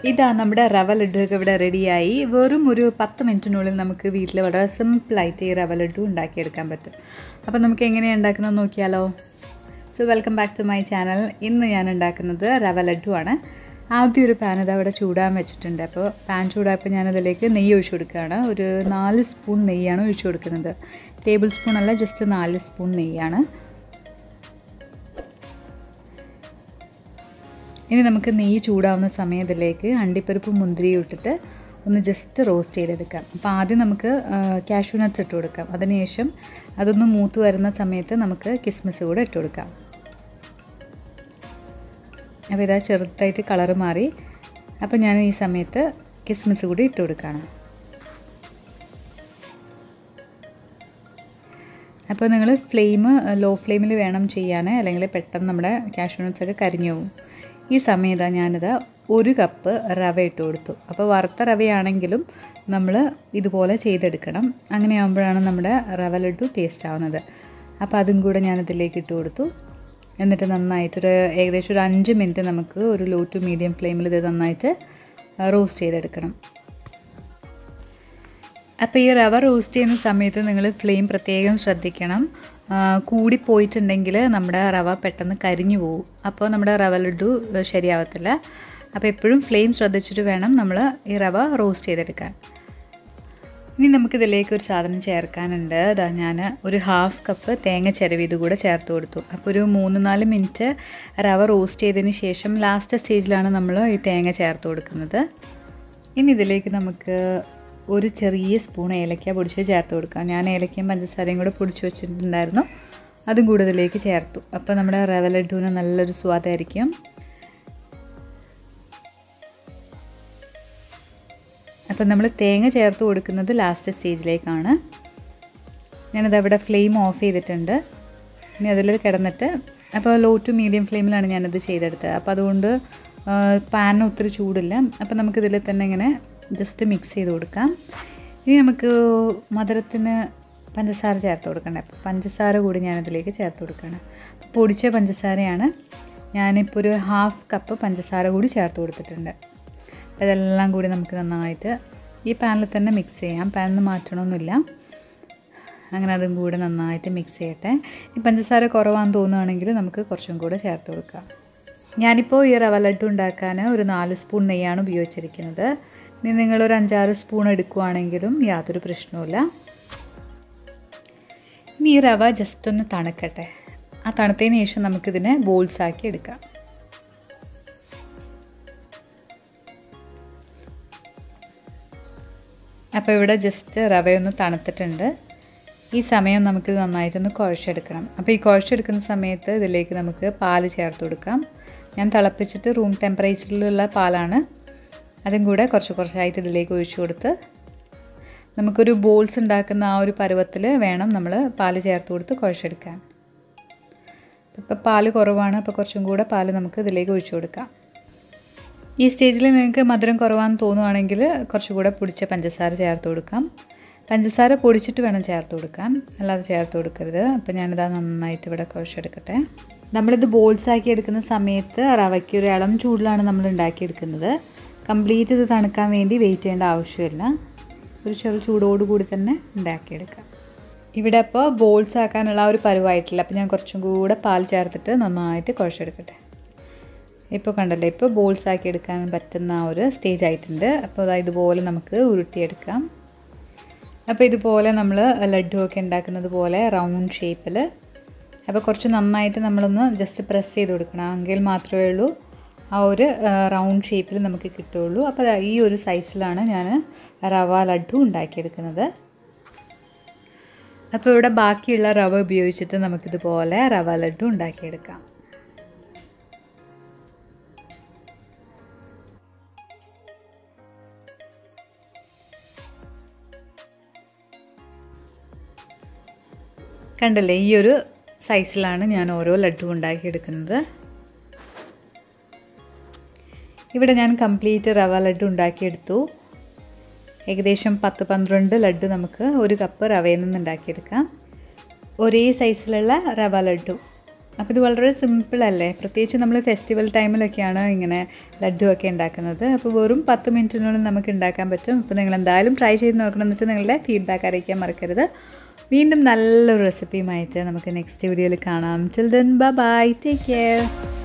ഇതാ നമ്മുടെ റവ ലഡുവൊക്കെ ഇവിടെ റെഡിയായി വെറും ഒരു പത്ത് മിനിറ്റിനുള്ളിൽ നമുക്ക് വീട്ടിൽ വളരെ സിമ്പിളായിട്ട് ഈ റവ ലഡു ഉണ്ടാക്കിയെടുക്കാൻ പറ്റും അപ്പോൾ നമുക്ക് എങ്ങനെയാണ് ഉണ്ടാക്കുന്നത് നോക്കിയാലോ so welcome back to my channel ഇന്ന് ഞാൻ ഉണ്ടാക്കുന്നത് റവ ലഡു ആണ് ആദ്യം ഒരു പാൻ ഇത് അവിടെ ചൂടാൻ വെച്ചിട്ടുണ്ട് അപ്പോൾ പാൻ ചൂടായപ്പോൾ ഞാനതിലേക്ക് നെയ്യ് ഒഴിച്ചു കൊടുക്കുകയാണ് ഒരു നാല് സ്പൂൺ നെയ്യാണ് ഒഴിച്ചു കൊടുക്കുന്നത് ടേബിൾ സ്പൂൺ അല്ല ജസ്റ്റ് നാല് സ്പൂൺ നെയ്യാണ് ഇനി നമുക്ക് നെയ്യ് ചൂടാവുന്ന സമയത്തിലേക്ക് അണ്ടിപ്പരിപ്പ് മുന്തിരി ഇട്ടിട്ട് ഒന്ന് ജസ്റ്റ് റോസ്റ്റ് ചെയ്തെടുക്കാം അപ്പോൾ ആദ്യം നമുക്ക് കാഷ്യൂ നട്ട്സ് ഇട്ട് കൊടുക്കാം അതിനുശേഷം അതൊന്ന് മൂത്ത് വരുന്ന സമയത്ത് നമുക്ക് കിസ്മിസ് കൂടെ ഇട്ട് കൊടുക്കാം അപ്പോൾ ഇതാ ചെറുതായിട്ട് കളറ് മാറി അപ്പോൾ ഞാൻ ഈ സമയത്ത് കിസ്മിസ് കൂടി ഇട്ട് കൊടുക്കുകയാണ് അപ്പോൾ നിങ്ങൾ ഫ്ലെയിം ലോ ഫ്ലെയിമിൽ വേണം ചെയ്യാൻ അല്ലെങ്കിൽ പെട്ടെന്ന് നമ്മുടെ കാഷ്യൂ നട്ട്സൊക്കെ കരിഞ്ഞു പോകും ഈ സമയത്ത് ഞാനിത് ഒരു കപ്പ് റവ ഇട്ട് കൊടുത്തു അപ്പോൾ വറുത്ത റവയാണെങ്കിലും നമ്മൾ ഇതുപോലെ ചെയ്തെടുക്കണം അങ്ങനെയാകുമ്പോഴാണ് നമ്മുടെ റവ ലഡു ടേസ്റ്റ് ആവുന്നത് അപ്പോൾ അതും കൂടെ ഞാനിതിലേക്ക് ഇട്ട് കൊടുത്തു എന്നിട്ട് നന്നായിട്ടൊരു ഏകദേശം ഒരു അഞ്ച് മിനിറ്റ് നമുക്ക് ഒരു ലോ ടു മീഡിയം ഫ്ലെയിമിൽ ഇത് നന്നായിട്ട് റോസ്റ്റ് ചെയ്തെടുക്കണം അപ്പോൾ ഈ റവ റോസ്റ്റ് ചെയ്യുന്ന സമയത്ത് നിങ്ങൾ ഫ്ലെയിം പ്രത്യേകം ശ്രദ്ധിക്കണം കൂടിപ്പോയിട്ടുണ്ടെങ്കിൽ നമ്മുടെ റവ പെട്ടെന്ന് കരിഞ്ഞു പോകും അപ്പോൾ നമ്മുടെ റവ ലഡു ശരിയാവത്തില്ല അപ്പോൾ എപ്പോഴും ഫ്ലെയിം ശ്രദ്ധിച്ചിട്ട് വേണം നമ്മൾ ഈ റവ റോസ്റ്റ് ചെയ്തെടുക്കാൻ ഇനി നമുക്കിതിലേക്ക് ഒരു സാധനം ചേർക്കാനുണ്ട് അതാ ഞാൻ ഒരു ഹാഫ് കപ്പ് തേങ്ങ ചിരവി ഇത് കൂടെ ചേർത്ത് കൊടുത്തു അപ്പോൾ ഒരു മൂന്ന് നാല് മിനിറ്റ് റവ റോസ്റ്റ് ചെയ്തതിന് ശേഷം ലാസ്റ്റ് സ്റ്റേജിലാണ് നമ്മൾ ഈ തേങ്ങ ചേർത്ത് കൊടുക്കുന്നത് ഇനി ഇതിലേക്ക് നമുക്ക് ഒരു ചെറിയ സ്പൂൺ ഏലക്ക പൊടിച്ച് ചേർത്ത് കൊടുക്കാം ഞാൻ ഏലക്കയും പഞ്ചസാരയും കൂടെ പൊടിച്ച് വെച്ചിട്ടുണ്ടായിരുന്നു അതും കൂടുതലേക്ക് ചേർത്തു അപ്പോൾ നമ്മുടെ റവ ലഡുവിന് നല്ലൊരു സ്വാദായിരിക്കും അപ്പം നമ്മൾ തേങ്ങ ചേർത്ത് കൊടുക്കുന്നത് ലാസ്റ്റ് സ്റ്റേജിലേക്കാണ് ഞാനത് അവിടെ ഫ്ലെയിം ഓഫ് ചെയ്തിട്ടുണ്ട് ഇനി അതിൽ കിടന്നിട്ട് അപ്പോൾ ലോ ടു മീഡിയം ഫ്ലെയിമിലാണ് ഞാനത് ചെയ്തെടുത്തത് അപ്പോൾ അതുകൊണ്ട് പാനിന് ഒത്തിരി ചൂടില്ല അപ്പോൾ നമുക്കിതിൽ തന്നെ ഇങ്ങനെ ജസ്റ്റ് മിക്സ് ചെയ്ത് കൊടുക്കാം ഇനി നമുക്ക് മധുരത്തിന് പഞ്ചസാര ചേർത്ത് കൊടുക്കണ്ടേ അപ്പോൾ പഞ്ചസാര കൂടി ഞാനതിലേക്ക് ചേർത്ത് കൊടുക്കുകയാണ് പൊടിച്ച പഞ്ചസാരയാണ് ഞാനിപ്പോൾ ഒരു ഹാഫ് കപ്പ് പഞ്ചസാര കൂടി ചേർത്ത് കൊടുത്തിട്ടുണ്ട് ഇതെല്ലാം കൂടി നമുക്ക് നന്നായിട്ട് ഈ പാനിൽ തന്നെ മിക്സ് ചെയ്യാം പാനിൽ മാറ്റണമൊന്നുമില്ല അങ്ങനെ അതും കൂടെ നന്നായിട്ട് മിക്സ് ചെയ്യട്ടെ ഈ പഞ്ചസാര കുറവാന്ന് തോന്നുകയാണെങ്കിൽ നമുക്ക് കുറച്ചും കൂടെ ചേർത്ത് കൊടുക്കാം ഞാനിപ്പോൾ ഈ റവ ലഡു ഉണ്ടാക്കാൻ ഒരു നാല് സ്പൂൺ നെയ്യാണ് ഉപയോഗിച്ചിരിക്കുന്നത് ഇനി നിങ്ങളൊരു അഞ്ചാറ് സ്പൂൺ എടുക്കുകയാണെങ്കിലും യാതൊരു പ്രശ്നവുമില്ല ഇനി ഈ റവ ജസ്റ്റ് ഒന്ന് തണുക്കട്ടെ ആ തണുത്തതിന് ശേഷം നമുക്കിതിനെ ബോൾസ് ആക്കി എടുക്കാം അപ്പോൾ ഇവിടെ ജസ്റ്റ് റവയൊന്ന് തണുത്തിട്ടുണ്ട് ഈ സമയം നമുക്ക് നന്നായിട്ടൊന്ന് കുഴച്ചെടുക്കണം അപ്പോൾ ഈ കുഴച്ചെടുക്കുന്ന സമയത്ത് ഇതിലേക്ക് നമുക്ക് പാല് ചേർത്ത് കൊടുക്കാം ഞാൻ തിളപ്പിച്ചിട്ട് റൂം ടെമ്പറേച്ചറിലുള്ള പാലാണ് അതും കൂടെ കുറച്ച് കുറച്ചായിട്ട് ഇതിലേക്ക് ഒഴിച്ചു കൊടുത്ത് നമുക്കൊരു ബോൾസ് ഉണ്ടാക്കുന്ന ആ ഒരു പരുവത്തിൽ വേണം നമ്മൾ പാല് ചേർത്ത് കൊടുത്ത് കുഴച്ചെടുക്കാൻ ഇപ്പോൾ പാല് കുറവാണ് അപ്പോൾ കുറച്ചും കൂടെ പാല് നമുക്ക് ഇതിലേക്ക് ഒഴിച്ചു കൊടുക്കാം ഈ സ്റ്റേജിൽ നിങ്ങൾക്ക് മധുരം കുറവാണെന്ന് തോന്നുവാണെങ്കിൽ കുറച്ചുകൂടെ പൊടിച്ച പഞ്ചസാര ചേർത്ത് കൊടുക്കാം പഞ്ചസാര പൊടിച്ചിട്ട് വേണം ചേർത്ത് കൊടുക്കാൻ അല്ലാതെ ചേർത്ത് കൊടുക്കരുത് അപ്പോൾ ഞാനിതാ നന്നായിട്ട് ഇവിടെ കുഴച്ചെടുക്കട്ടെ നമ്മളിത് ബോൾസ് ആക്കി എടുക്കുന്ന സമയത്ത് റവയ്ക്ക് ഒരു ഇളം ചൂടിലാണ് നമ്മൾ ഉണ്ടാക്കിയെടുക്കുന്നത് കംപ്ലീറ്റ് ഇത് തണുക്കാൻ വേണ്ടി വെയിറ്റ് ചെയ്യേണ്ട ആവശ്യമില്ല ഒരു ചെറു ചൂടോടുകൂടി തന്നെ ഉണ്ടാക്കിയെടുക്കാം ഇവിടെ അപ്പോൾ ബോൾസ് ആക്കാനുള്ള ഒരു പരുവായിട്ടില്ല അപ്പോൾ ഞാൻ കുറച്ചും കൂടെ പാൽ ചേർത്തിട്ട് നന്നായിട്ട് കുഴച്ചെടുക്കട്ടെ ഇപ്പോൾ കണ്ടല്ലോ ഇപ്പോൾ ബോൾസ് ആക്കി എടുക്കാൻ പറ്റുന്ന ആ ഒരു സ്റ്റേജ് ആയിട്ടുണ്ട് അപ്പോൾ അതാ ഇതുപോലെ നമുക്ക് ഉരുട്ടിയെടുക്കാം അപ്പോൾ ഇതുപോലെ നമ്മൾ ലഡു ഒക്കെ ഉണ്ടാക്കുന്നത് പോലെ റൗണ്ട് ഷേപ്പിൽ അപ്പോൾ കുറച്ച് നന്നായിട്ട് നമ്മളൊന്ന് ജസ്റ്റ് പ്രസ് ചെയ്ത് കൊടുക്കണം എങ്കിൽ മാത്രമേ ഉള്ളൂ ആ ഒരു റൗണ്ട് ഷേപ്പിൽ നമുക്ക് കിട്ടുകയുള്ളൂ അപ്പോൾ ഈ ഒരു സൈസിലാണ് ഞാൻ റവ ലഡു ഉണ്ടാക്കിയെടുക്കുന്നത് അപ്പോൾ ഇവിടെ ബാക്കിയുള്ള റവ ഉപയോഗിച്ചിട്ട് നമുക്കിതുപോലെ റവ ലഡു ഉണ്ടാക്കിയെടുക്കാം കണ്ടല്ലേ ഈ ഒരു സൈസിലാണ് ഞാൻ ഓരോ ലഡു ഉണ്ടാക്കിയെടുക്കുന്നത് ഇവിടെ ഞാൻ കംപ്ലീറ്റ് റവ ലഡു ഉണ്ടാക്കിയെടുത്തു ഏകദേശം പത്ത് പന്ത്രണ്ട് ലഡു നമുക്ക് ഒരു കപ്പ് റവയിൽ നിന്ന് ഉണ്ടാക്കിയെടുക്കാം ഒരേ സൈസിലുള്ള റവ ലഡു അപ്പോൾ ഇത് വളരെ സിമ്പിൾ അല്ലേ പ്രത്യേകിച്ച് നമ്മൾ ഫെസ്റ്റിവൽ ടൈമിലൊക്കെയാണ് ഇങ്ങനെ ലഡ്ഡു ഒക്കെ ഉണ്ടാക്കുന്നത് അപ്പോൾ വെറും പത്ത് മിനിറ്റിനുള്ളിൽ നമുക്ക് ഉണ്ടാക്കാൻ പറ്റും അപ്പോൾ നിങ്ങൾ എന്തായാലും ട്രൈ ചെയ്ത് നോക്കണം എന്ന് വെച്ചാൽ നിങ്ങളുടെ ഫീഡ്ബാക്ക് അറിയിക്കാൻ മറക്കരുത് വീണ്ടും നല്ലൊരു റെസിപ്പിയുമായിട്ട് നമുക്ക് നെക്സ്റ്റ് വീഡിയോയിൽ കാണാം chill then bye take care